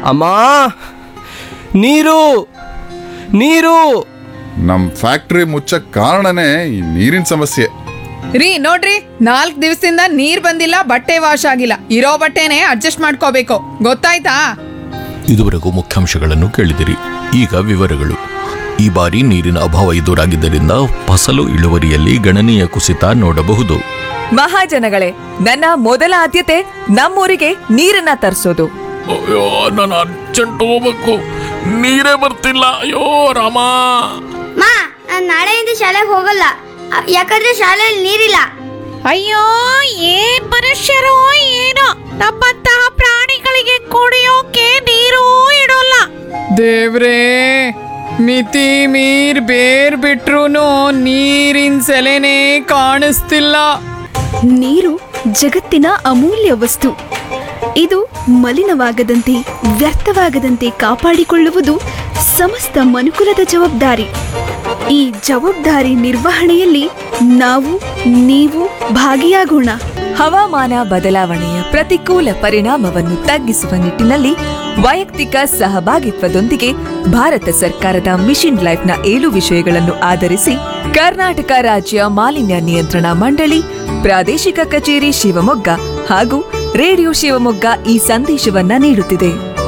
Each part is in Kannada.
ಅಮ್ಮ ನೀರು ನೀರು ನಮ್ ಫ್ಯಾಕ್ಟ್ರಿ ಮುಚ್ಚಕ್ ಕಾರಣನೇ ಈ ನೀರಿನ ಸಮಸ್ಯೆ ರೀ ನೋಡ್ರಿ ನಾಲ್ಕ್ ದಿವಸದಿಂದ ನೀರ್ ಬಂದಿಲ್ಲ ಬಟ್ಟೆ ವಾಶ್ ಆಗಿಲ್ಲ ಇರೋ ಬಟ್ಟೆನೆ ಅಡ್ಜಸ್ಟ್ ಮಾಡ್ಕೋಬೇಕು ಗೊತ್ತಾಯ್ತಾ ಇದುವರೆಗೂ ಮುಖ್ಯಾಂಶಗಳನ್ನು ಕೇಳಿದಿರಿ ಈಗ ವಿವರಗಳು ಈ ಬಾರಿ ನೀರಿನ ಅಭಾವ ಎದುರಾಗಿದ್ದರಿಂದ ಫಸಲು ಇಳುವರಿಯಲ್ಲಿ ಗಣನೀಯ ಕುಸಿತ ನೋಡಬಹುದು ಮಹಾಜನಗಳೇ ನನ್ನ ಮೊದಲ ಆದ್ಯತೆ ನಮ್ಮೂರಿಗೆ ನೀರನ್ನ ತರಿಸೋದು ಅಯ್ಯೋ ನಾನು ಅರ್ಜೆಂಟ್ ಹೋಗ್ಬೇಕು ನೀರೇ ಬರ್ತಿಲ್ಲ ಅಯ್ಯೋ ರಾಮ ಮಾ ನಾನ್ ನಾಳೆಯಿಂದ ಶಾಲೆಗೆ ಹೋಗಲ್ಲ ಅ- ಯಾಕಂದ್ರೆ ಶಾಲೆಯಲ್ಲಿ ನೀರಿಲ್ಲ ಅಯ್ಯೋ ಏನ್ ಮನುಷ್ಯರೋ ಏನೋ ನಮ್ಮಂತಹ ಪ್ರಾಣಿಗಳಿಗೆ ಕುಡಿಯೋಕೆ ನೀರು ಇಡೋಲ್ಲ ದೇವ್ರೇ ಮಿತಿ ಮೀರ್ ಬೇರ್ ಬಿಟ್ರುನು ನೀರಿನ ಸೆಲೆನೇ ಕಾಣಿಸ್ತಿಲ್ಲ ನೀರು ಜಗತ್ತಿನ ಅಮೂಲ್ಯ ವಸ್ತು ಇದು ಮಲಿನವಾಗದಂತೆ ವ್ಯರ್ಥವಾಗದಂತೆ ಕಾಪಾಡಿಕೊಳ್ಳುವುದು ಸಮಸ್ತ ಮನುಕುಲದ ಜವಾಬ್ದಾರಿ ಈ ಜವಾಬ್ದಾರಿ ನಿರ್ವಹಣೆಯಲ್ಲಿ ನಾವು ನೀವು ಭಾಗಿಯಾಗೋಣ ಹವಾಮಾನ ಬದಲಾವಣೆಯ ಪ್ರತಿಕೂಲ ಪರಿಣಾಮವನ್ನು ತಗ್ಗಿಸುವ ನಿಟ್ಟಿನಲ್ಲಿ ವೈಯಕ್ತಿಕ ಸಹಭಾಗಿತ್ವದೊಂದಿಗೆ ಭಾರತ ಸರ್ಕಾರದ ಮಿಷನ್ ಲೈಫ್ನ ಏಳು ವಿಷಯಗಳನ್ನು ಆಧರಿಸಿ ಕರ್ನಾಟಕ ರಾಜ್ಯ ಮಾಲಿನ್ಯ ನಿಯಂತ್ರಣ ಮಂಡಳಿ ಪ್ರಾದೇಶಿಕ ಕಚೇರಿ ಶಿವಮೊಗ್ಗ ಹಾಗೂ ರೇಡಿಯೋ ಶಿವಮೊಗ್ಗ ಈ ಸಂದೇಶವನ್ನ ನೀಡುತ್ತಿದೆ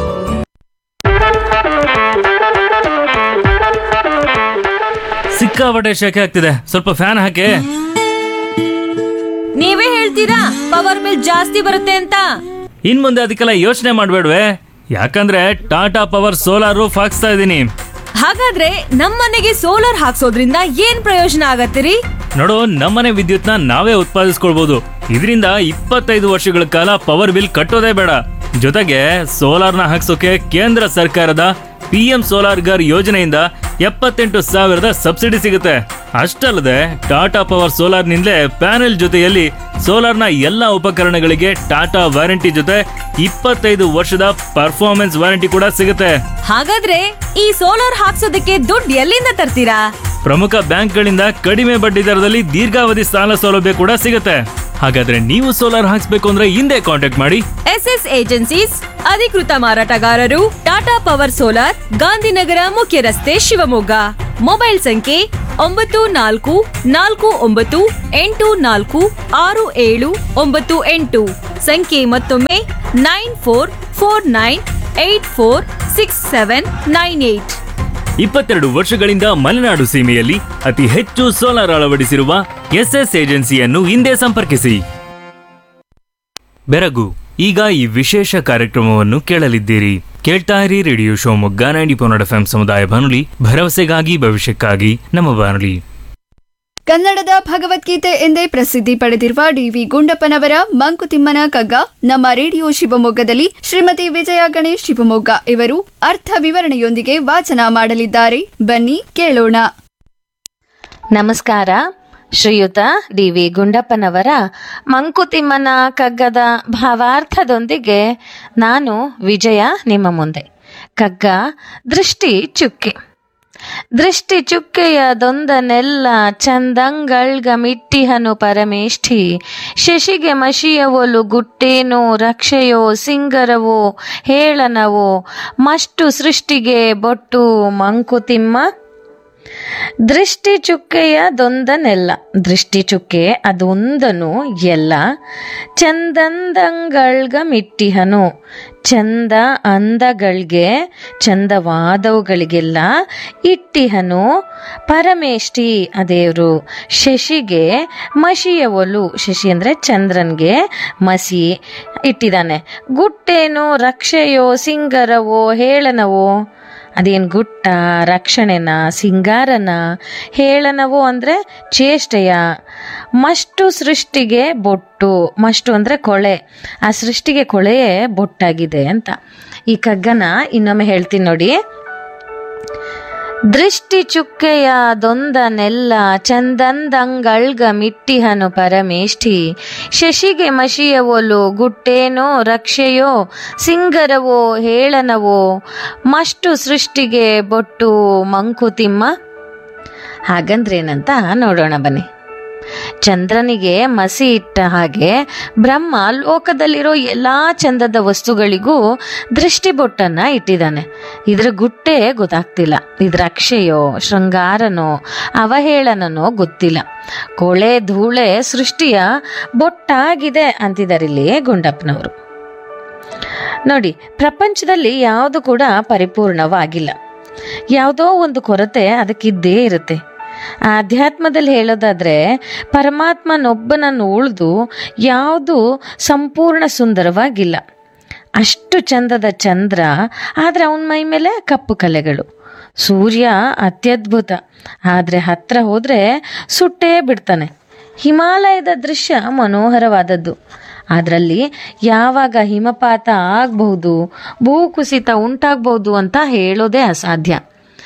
ಸಿಕ್ಕಾಪಟ್ಟೆ ಶೆಕೆ ಆಗ್ತಿದೆ ಸ್ವಲ್ಪ ಫ್ಯಾನ್ ಹಾಕಿ ನೀವೇ ಹೇಳ್ತೀರಾ ಪವರ್ ಬಿಲ್ ಜಾಸ್ತಿ ಬರುತ್ತೆ ಅಂತ ಇನ್ ಮುಂದೆ ಅದಕ್ಕೆಲ್ಲ ಯೋಚನೆ ಮಾಡ್ಬೇಡ್ವೆ ಯಾಕಂದ್ರೆ ಟಾಟಾ ಪವರ್ ಸೋಲಾರ್ ರೂಫ್ ಹಾಕ್ಸ್ತಾ ಇದ್ದೀನಿ ಹಾಗಾದ್ರೆ ನಮ್ಮನೆಗೆ ಸೋಲಾರ್ ಹಾಕ್ಸೋದ್ರಿಂದ ಏನ್ ಪ್ರಯೋಜನ ಆಗತ್ತಿರಿ ನೋಡು ನಮ್ಮನೆ ವಿದ್ಯುತ್ನ ನಾವೇ ಉತ್ಪಾದಿಸ್ಕೊಳ್ಬಹುದು ಇದರಿಂದ ಇಪ್ಪತ್ತೈದು ವರ್ಷಗಳ ಕಾಲ ಪವರ್ ಬಿಲ್ ಕಟ್ಟೋದೇ ಬೇಡ ಜೊತೆಗೆ ಸೋಲಾರ್ನ ಹಾಕ್ಸೋಕೆ ಕೇಂದ್ರ ಸರ್ಕಾರದ ಪಿ ಎಂ ಸೋಲಾರ್ ಗರ್ ಯೋಜನೆಯಿಂದ ಎಪ್ಪತ್ತೆಂಟು ಸಾವಿರದ ಸಬ್ಸಿಡಿ ಸಿಗುತ್ತೆ ಅಷ್ಟಲ್ಲದೆ ಟಾಟಾ ಪವರ್ ಸೋಲಾರ್ನಿಂದಲೇ ಪ್ಯಾನೆಲ್ ಜೊತೆಯಲ್ಲಿ ಸೋಲಾರ್ನ ಎಲ್ಲ ಉಪಕರಣಗಳಿಗೆ ಟಾಟಾ ವಾರಂಟಿ ಜೊತೆ ಇಪ್ಪತ್ತೈದು ವರ್ಷದ ಪರ್ಫಾರ್ಮೆನ್ಸ್ ವಾರಂಟಿ ಕೂಡ ಸಿಗುತ್ತೆ ಹಾಗಾದ್ರೆ ಈ ಸೋಲಾರ್ ಹಾಕ್ಸೋದಕ್ಕೆ ದುಡ್ಡು ಎಲ್ಲಿಂದ ತರ್ತೀರಾ ಪ್ರಮುಖ ಬ್ಯಾಂಕ್ಗಳಿಂದ ಕಡಿಮೆ ಬಡ್ಡಿ ದರದಲ್ಲಿ ದೀರ್ಘಾವಧಿ ಸಾಲ ಸೌಲಭ್ಯ ಕೂಡ ಸಿಗುತ್ತೆ ಹಾಗಾದ್ರೆ ನೀವು ಸೋಲಾರ್ ಹಾಕ್ಸ್ಬೇಕು ಅಂದ್ರೆ ಹಿಂದೆ ಕಾಂಟ್ಯಾಕ್ಟ್ ಮಾಡಿ ಎಸ್ ಎಸ್ ಏಜೆನ್ಸೀಸ್ ಅಧಿಕೃತ ಮಾರಾಟಗಾರರು ಟಾಟಾ ಪವರ್ ಸೋಲಾರ್ ಗಾಂಧಿನಗರ ಮುಖ್ಯ ರಸ್ತೆ ಶಿವಮೊಗ್ಗ ಮೊಬೈಲ್ ಸಂಖ್ಯೆ ಒಂಬತ್ತು ನಾಲ್ಕು ನಾಲ್ಕು ಒಂಬತ್ತು ಎಂಟು ನಾಲ್ಕು ಆರು ಏಳು ಒಂಬತ್ತು ಎಂಟು ಸಂಖ್ಯೆ ಮತ್ತೊಮ್ಮೆ nine four four nine eight four six seven nine eight ಇಪ್ಪತ್ತೆರಡು ವರ್ಷಗಳಿಂದ ಮಲೆನಾಡು ಸೀಮೆಯಲ್ಲಿ ಅತಿ ಹೆಚ್ಚು ಸೋಲಾರ್ ಅಳವಡಿಸಿರುವ ಎಸ್ಎಸ್ ಏಜೆನ್ಸಿಯನ್ನು ಹಿಂದೆ ಸಂಪರ್ಕಿಸಿ ಬೆರಗು ಈಗ ಈ ವಿಶೇಷ ಕಾರ್ಯಕ್ರಮವನ್ನು ಕೇಳಲಿದ್ದೀರಿ ಕೇಳ್ತಾ ಇರಿ ರೇಡಿಯೋ ಶಿವಮೊಗ್ಗ ನೈಂಟಿ ಪೊನ್ನಡ ಎಫ್ ಸಮುದಾಯ ಬಾನುಲಿ ಭರವಸೆಗಾಗಿ ಭವಿಷ್ಯಕ್ಕಾಗಿ ನಮ್ಮ ಬಾನುಲಿ ಕನ್ನಡದ ಭಗವದ್ಗೀತೆ ಎಂದೇ ಪ್ರಸಿದ್ಧಿ ಪಡೆದಿರುವ ಡಿವಿ ಗುಂಡಪ್ಪನವರ ಮಂಕುತಿಮ್ಮನ ಕಗ್ಗ ನಮ್ಮ ರೇಡಿಯೋ ಶಿವಮೊಗ್ಗದಲ್ಲಿ ಶ್ರೀಮತಿ ವಿಜಯ ಗಣೇಶ್ ಶಿವಮೊಗ್ಗ ಇವರು ಅರ್ಥ ವಿವರಣೆಯೊಂದಿಗೆ ವಾಚನ ಮಾಡಲಿದ್ದಾರೆ ಬನ್ನಿ ಕೇಳೋಣ ನಮಸ್ಕಾರ ಶ್ರೀಯುತ ಡಿ ವಿ ಗುಂಡಪ್ಪನವರ ಮಂಕುತಿಮ್ಮನ ಕಗ್ಗದ ಭಾವಾರ್ಥದೊಂದಿಗೆ ನಾನು ವಿಜಯ ನಿಮ್ಮ ಮುಂದೆ ಕಗ್ಗ ದೃಷ್ಟಿ ಚುಕ್ಕೆ ದೃಷ್ಟಿ ಚುಕ್ಕೆಯದೊಂದನೆಲ್ಲ ಚಂದಂಗಳ್ಗ ಮಿಟ್ಟಿಹನು ಪರಮೇಷ್ಠಿ ಶಶಿಗೆ ಮಶಿಯವೊಲು ಗುಟ್ಟೇನೋ ರಕ್ಷೆಯೋ ಸಿಂಗರವೋ ಹೇಳನವೋ ಮಷ್ಟು ಸೃಷ್ಟಿಗೆ ಬೊಟ್ಟು ಮಂಕುತಿಮ್ಮ ದೃಷ್ಟಿ ಚುಕ್ಕೆಯದೊಂದನೆಲ್ಲ ದೃಷ್ಟಿ ಚುಕ್ಕೆ ಅದೊಂದನು ಎಲ್ಲ ಚಂದಂದಂಗಳ್ಗ ಮಿಟ್ಟಿಹನು ಚಂದ ಅಂದಗಳ್ಗೆ ಚಂದವಾದವುಗಳಿಗೆಲ್ಲ ಇಟ್ಟಿಹನು ಪರಮೇಷ್ಠಿ ಅದೇವರು ಶಶಿಗೆ ಮಸಿಯ ಒಲು ಶಶಿ ಅಂದರೆ ಚಂದ್ರನ್ಗೆ ಮಸಿ ಇಟ್ಟಿದ್ದಾನೆ ಗುಟ್ಟೇನೋ ರಕ್ಷೆಯೋ ಸಿಂಗರವೋ ಹೇಳನವೋ ಅದೇನು ಗುಟ್ಟ ರಕ್ಷಣೆನ ಸಿಂಗಾರನ ಹೇಳನವೋ ಅಂದರೆ ಚೇಷ್ಟೆಯ ಮಷ್ಟು ಸೃಷ್ಟಿಗೆ ಬೊಟ್ಟು ಮಷ್ಟು ಅಂದರೆ ಕೊಳೆ ಆ ಸೃಷ್ಟಿಗೆ ಕೊಳೆಯೇ ಬೊಟ್ಟಾಗಿದೆ ಅಂತ ಈ ಕಗ್ಗನ ಇನ್ನೊಮ್ಮೆ ಹೇಳ್ತೀನಿ ನೋಡಿ ದೃಷ್ಟಿ ಚುಕ್ಕೆಯದೊಂದನೆಲ್ಲ ಚಂದಂದಂಗಳ್ಗ ಮಿಟ್ಟಿಹನು ಪರಮೇಷ್ಠಿ ಶಶಿಗೆ ಮಶಿಯ ಒಲು ಗುಟ್ಟೇನೋ ರಕ್ಷೆಯೋ ಸಿಂಗರವೋ ಹೇಳನವೋ ಮಷ್ಟು ಸೃಷ್ಟಿಗೆ ಬೊಟ್ಟು ಮಂಕುತಿಮ್ಮ ಹಾಗಂದ್ರೇನಂತ ನೋಡೋಣ ಬನ್ನಿ ಚಂದ್ರನಿಗೆ ಮಸಿ ಇಟ್ಟ ಹಾಗೆ ಬ್ರಹ್ಮ ಲೋಕದಲ್ಲಿರೋ ಎಲ್ಲಾ ಚಂದದ ವಸ್ತುಗಳಿಗೂ ದೃಷ್ಟಿಬೊಟ್ಟನ್ನ ಇಟ್ಟಿದ್ದಾನೆ ಇದ್ರ ಗುಟ್ಟೆ ಗೊತ್ತಾಗ್ತಿಲ್ಲ ಇದ್ರ ಅಕ್ಷಯೋ ಶೃಂಗಾರನೋ ಅವಹೇಳನನೋ ಗೊತ್ತಿಲ್ಲ ಕೊಳೆ ಧೂಳೆ ಸೃಷ್ಟಿಯ ಬೊಟ್ಟಾಗಿದೆ ಅಂತಿದಾರಿಲ್ಲಿ ಗುಂಡಪ್ಪನವರು ನೋಡಿ ಪ್ರಪಂಚದಲ್ಲಿ ಯಾವುದು ಕೂಡ ಪರಿಪೂರ್ಣವಾಗಿಲ್ಲ ಯಾವುದೋ ಒಂದು ಕೊರತೆ ಅದಕ್ಕಿದ್ದೇ ಇರುತ್ತೆ ಆಧ್ಯಾತ್ಮದಲ್ಲಿ ಹೇಳೋದಾದ್ರೆ ಪರಮಾತ್ಮನೊಬ್ಬನನ್ನು ಉಳಿದು ಯಾವುದು ಸಂಪೂರ್ಣ ಸುಂದರವಾಗಿಲ್ಲ ಅಷ್ಟು ಚಂದದ ಚಂದ್ರ ಆದರೆ ಅವನ ಮೈ ಮೇಲೆ ಕಪ್ಪು ಕಲೆಗಳು ಸೂರ್ಯ ಅತ್ಯದ್ಭುತ ಆದರೆ ಹತ್ರ ಹೋದರೆ ಸುಟ್ಟೇ ಬಿಡ್ತಾನೆ ಹಿಮಾಲಯದ ದೃಶ್ಯ ಮನೋಹರವಾದದ್ದು ಅದರಲ್ಲಿ ಯಾವಾಗ ಹಿಮಪಾತ ಆಗಬಹುದು ಭೂಕುಸಿತ ಉಂಟಾಗಬಹುದು ಅಂತ ಹೇಳೋದೇ ಅಸಾಧ್ಯ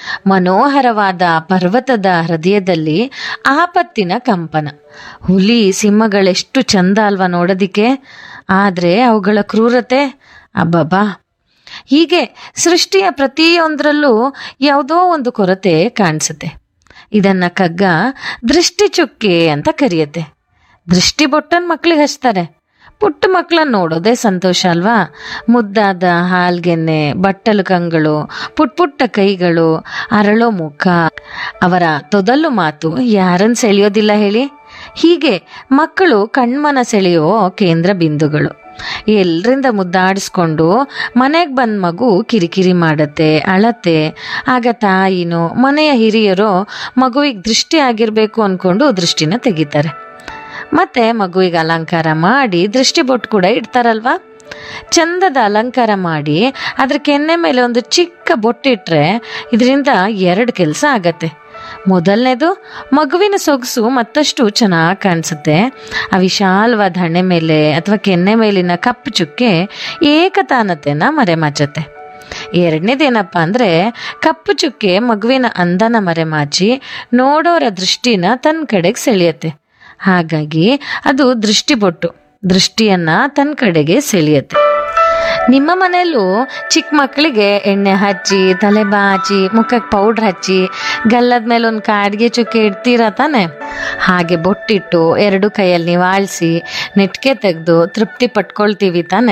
ಮನೋಹರವಾದ ಪರ್ವತದ ಹೃದಯದಲ್ಲಿ ಆಪತ್ತಿನ ಕಂಪನ ಹುಲಿ ಸಿಂಹಗಳೆಷ್ಟು ಚಂದ ಅಲ್ವಾ ನೋಡೋದಿಕ್ಕೆ ಆದರೆ ಅವುಗಳ ಕ್ರೂರತೆ ಅಬ್ಬಬ್ಬಾ ಹೀಗೆ ಸೃಷ್ಟಿಯ ಪ್ರತಿಯೊಂದರಲ್ಲೂ ಯಾವುದೋ ಒಂದು ಕೊರತೆ ಕಾಣಿಸುತ್ತೆ ಇದನ್ನ ಕಗ್ಗ ದೃಷ್ಟಿ ಚುಕ್ಕೆ ಅಂತ ಕರೆಯುತ್ತೆ ದೃಷ್ಟಿ ಬೊಟ್ಟನ್ ಮಕ್ಳಿಗೆ ಹಚ್ತಾರೆ ಪುಟ್ಟ ಮಕ್ಕಳನ್ನ ನೋಡೋದೇ ಸಂತೋಷ ಅಲ್ವಾ ಮುದ್ದಾದ ಹಾಲ್ಗೆನ್ನೆ ಬಟ್ಟಲು ಕಂಗಳು ಪುಟ್ ಪುಟ್ಟ ಕೈಗಳು ಅರಳೋ ಮುಖ ಅವರ ತೊದಲು ಮಾತು ಯಾರನ್ನ ಸೆಳೆಯೋದಿಲ್ಲ ಹೇಳಿ ಹೀಗೆ ಮಕ್ಕಳು ಕಣ್ಮನ ಸೆಳೆಯೋ ಕೇಂದ್ರ ಬಿಂದುಗಳು ಎಲ್ರಿಂದ ಮುದ್ದಾಡಿಸ್ಕೊಂಡು ಮನೆಗೆ ಬಂದ ಮಗು ಕಿರಿಕಿರಿ ಮಾಡತ್ತೆ ಅಳತ್ತೆ ಆಗ ತಾಯಿನೋ ಮನೆಯ ಹಿರಿಯರೋ ಮಗುವಿಗೆ ದೃಷ್ಟಿ ಆಗಿರ್ಬೇಕು ಅನ್ಕೊಂಡು ದೃಷ್ಟಿನ ತೆಗಿತಾರೆ ಮತ್ತೆ ಮಗುವಿಗೆ ಅಲಂಕಾರ ಮಾಡಿ ದೃಷ್ಟಿ ಬೊಟ್ಟು ಕೂಡ ಇಡ್ತಾರಲ್ವಾ ಚಂದದ ಅಲಂಕಾರ ಮಾಡಿ ಅದ್ರ ಕೆನ್ನೆ ಮೇಲೆ ಒಂದು ಚಿಕ್ಕ ಬೊಟ್ಟಿಟ್ರೆ ಇದರಿಂದ ಎರಡು ಕೆಲಸ ಆಗತ್ತೆ ಮೊದಲನೇದು ಮಗುವಿನ ಸೊಗಸು ಮತ್ತಷ್ಟು ಚೆನ್ನಾಗಿ ಕಾಣಿಸುತ್ತೆ ಆ ವಿಶಾಲವಾದ ಹಣೆ ಮೇಲೆ ಅಥವಾ ಕೆನ್ನೆ ಮೇಲಿನ ಕಪ್ಪು ಚುಕ್ಕೆ ಏಕತಾನತೆನ ಮರೆಮಾಚತ್ತೆ ಎರಡನೇದೇನಪ್ಪ ಅಂದರೆ ಕಪ್ಪು ಚುಕ್ಕೆ ಮಗುವಿನ ಅಂದನ ಮರೆಮಾಚಿ ನೋಡೋರ ದೃಷ್ಟಿನ ತನ್ನ ಕಡೆಗೆ ಸೆಳೆಯತ್ತೆ ಹಾಗಾಗಿ ಅದು ದೃಷ್ಟಿಬೊಟ್ಟು ದೃಷ್ಟಿಯನ್ನ ತನ್ನ ಕಡೆಗೆ ಸೆಳೆಯತ್ತೆ ನಿಮ್ಮ ಮನೆಯಲ್ಲೂ ಚಿಕ್ಕ ಮಕ್ಕಳಿಗೆ ಎಣ್ಣೆ ಹಚ್ಚಿ ತಲೆ ಬಾಚಿ ಮುಖಕ್ಕೆ ಪೌಡ್ರ್ ಹಚ್ಚಿ ಗಲ್ಲದ ಮೇಲೆ ಒಂದು ಕಾಡಿಗೆ ಚುಕ್ಕೆ ಇಡ್ತೀರಾ ತಾನೆ ಹಾಗೆ ಬೊಟ್ಟಿಟ್ಟು ಎರಡು ಕೈಯಲ್ಲಿ ನಿವಾಳಿಸಿ ನೆಟ್ಗೆ ತೆಗೆದು ತೃಪ್ತಿ ಪಟ್ಕೊಳ್ತೀವಿ ತಾನೆ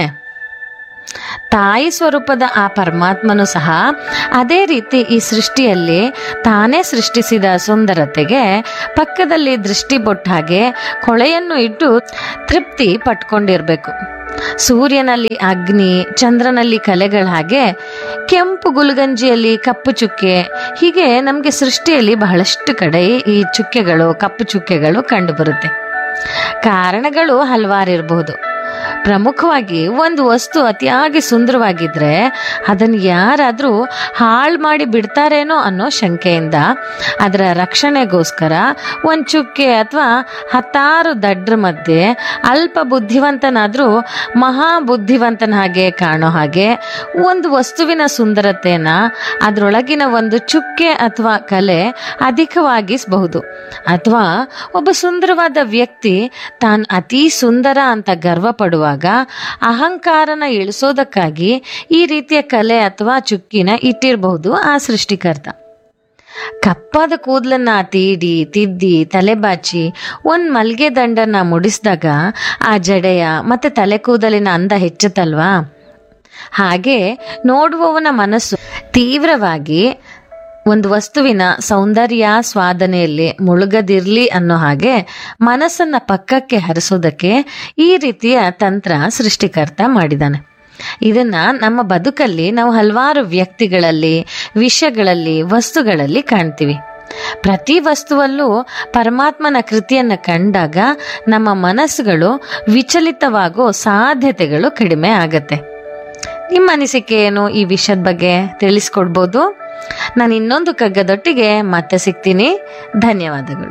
ತಾಯಿ ಸ್ವರೂಪದ ಆ ಪರಮಾತ್ಮನು ಸಹ ಅದೇ ರೀತಿ ಈ ಸೃಷ್ಟಿಯಲ್ಲಿ ತಾನೇ ಸೃಷ್ಟಿಸಿದ ಸುಂದರತೆಗೆ ಪಕ್ಕದಲ್ಲಿ ದೃಷ್ಟಿ ಬೊಟ್ಟಾಗೆ ಕೊಳೆಯನ್ನು ಇಟ್ಟು ತೃಪ್ತಿ ಪಟ್ಕೊಂಡಿರ್ಬೇಕು ಸೂರ್ಯನಲ್ಲಿ ಅಗ್ನಿ ಚಂದ್ರನಲ್ಲಿ ಕಲೆಗಳ ಹಾಗೆ ಕೆಂಪು ಗುಲ್ಗಂಜಿಯಲ್ಲಿ ಕಪ್ಪು ಚುಕ್ಕೆ ಹೀಗೆ ನಮಗೆ ಸೃಷ್ಟಿಯಲ್ಲಿ ಬಹಳಷ್ಟು ಕಡೆ ಈ ಚುಕ್ಕೆಗಳು ಕಪ್ಪು ಚುಕ್ಕೆಗಳು ಕಂಡುಬರುತ್ತೆ ಕಾರಣಗಳು ಹಲವಾರಿರಬಹುದು ಪ್ರಮುಖವಾಗಿ ಒಂದು ವಸ್ತು ಅತಿಯಾಗಿ ಸುಂದರವಾಗಿದ್ರೆ ಅದನ್ನು ಯಾರಾದರೂ ಹಾಳು ಮಾಡಿ ಬಿಡ್ತಾರೇನೋ ಅನ್ನೋ ಶಂಕೆಯಿಂದ ಅದರ ರಕ್ಷಣೆಗೋಸ್ಕರ ಒಂದು ಚುಕ್ಕೆ ಅಥವಾ ಹತ್ತಾರು ದಡ್ರ ಮಧ್ಯೆ ಅಲ್ಪ ಬುದ್ಧಿವಂತನಾದರೂ ಮಹಾ ಬುದ್ಧಿವಂತನ ಹಾಗೆ ಕಾಣೋ ಹಾಗೆ ಒಂದು ವಸ್ತುವಿನ ಸುಂದರತೆನ ಅದರೊಳಗಿನ ಒಂದು ಚುಕ್ಕೆ ಅಥವಾ ಕಲೆ ಅಧಿಕವಾಗಿಸಬಹುದು ಅಥವಾ ಒಬ್ಬ ಸುಂದರವಾದ ವ್ಯಕ್ತಿ ತಾನು ಅತಿ ಸುಂದರ ಅಂತ ಗರ್ವ ಪಡುವಾಗ ಅಹಂಕಾರನ ಇಳಿಸೋದಕ್ಕಾಗಿ ಈ ರೀತಿಯ ಕಲೆ ಅಥವಾ ಚುಕ್ಕಿನ ಇಟ್ಟಿರಬಹುದು ಆ ಸೃಷ್ಟಿಕರ್ತ ಕಪ್ಪಾದ ಕೂದಲನ್ನ ತೀಡಿ ತಿದ್ದಿ ತಲೆ ಬಾಚಿ ಒಂದ್ ಮಲ್ಗೆ ದಂಡನ್ನ ಮುಡಿಸಿದಾಗ ಆ ಜಡೆಯ ಮತ್ತೆ ತಲೆ ಕೂದಲಿನ ಅಂದ ಹೆಚ್ಚುತ್ತಲ್ವಾ ಹಾಗೆ ನೋಡುವವನ ಮನಸ್ಸು ತೀವ್ರವಾಗಿ ಒಂದು ವಸ್ತುವಿನ ಸೌಂದರ್ಯ ಸ್ವಾದನೆಯಲ್ಲಿ ಮುಳುಗದಿರ್ಲಿ ಅನ್ನೋ ಹಾಗೆ ಮನಸ್ಸನ್ನ ಪಕ್ಕಕ್ಕೆ ಹರಿಸೋದಕ್ಕೆ ಈ ರೀತಿಯ ತಂತ್ರ ಸೃಷ್ಟಿಕರ್ತ ಮಾಡಿದಾನೆ ಇದನ್ನ ನಮ್ಮ ಬದುಕಲ್ಲಿ ನಾವು ಹಲವಾರು ವ್ಯಕ್ತಿಗಳಲ್ಲಿ ವಿಷಯಗಳಲ್ಲಿ ವಸ್ತುಗಳಲ್ಲಿ ಕಾಣ್ತೀವಿ ಪ್ರತಿ ವಸ್ತುವಲ್ಲೂ ಪರಮಾತ್ಮನ ಕೃತಿಯನ್ನ ಕಂಡಾಗ ನಮ್ಮ ಮನಸ್ಸುಗಳು ವಿಚಲಿತವಾಗೋ ಸಾಧ್ಯತೆಗಳು ಕಡಿಮೆ ಆಗತ್ತೆ ನಿಮ್ಮ ಅನಿಸಿಕೆ ಏನು ಈ ವಿಷಯದ ಬಗ್ಗೆ ತಿಳಿಸ್ಕೊಡ್ಬೋದು ನಾನು ಇನ್ನೊಂದು ಕಗ್ಗದೊಟ್ಟಿಗೆ ಮತ್ತೆ ಸಿಗ್ತೀನಿ ಧನ್ಯವಾದಗಳು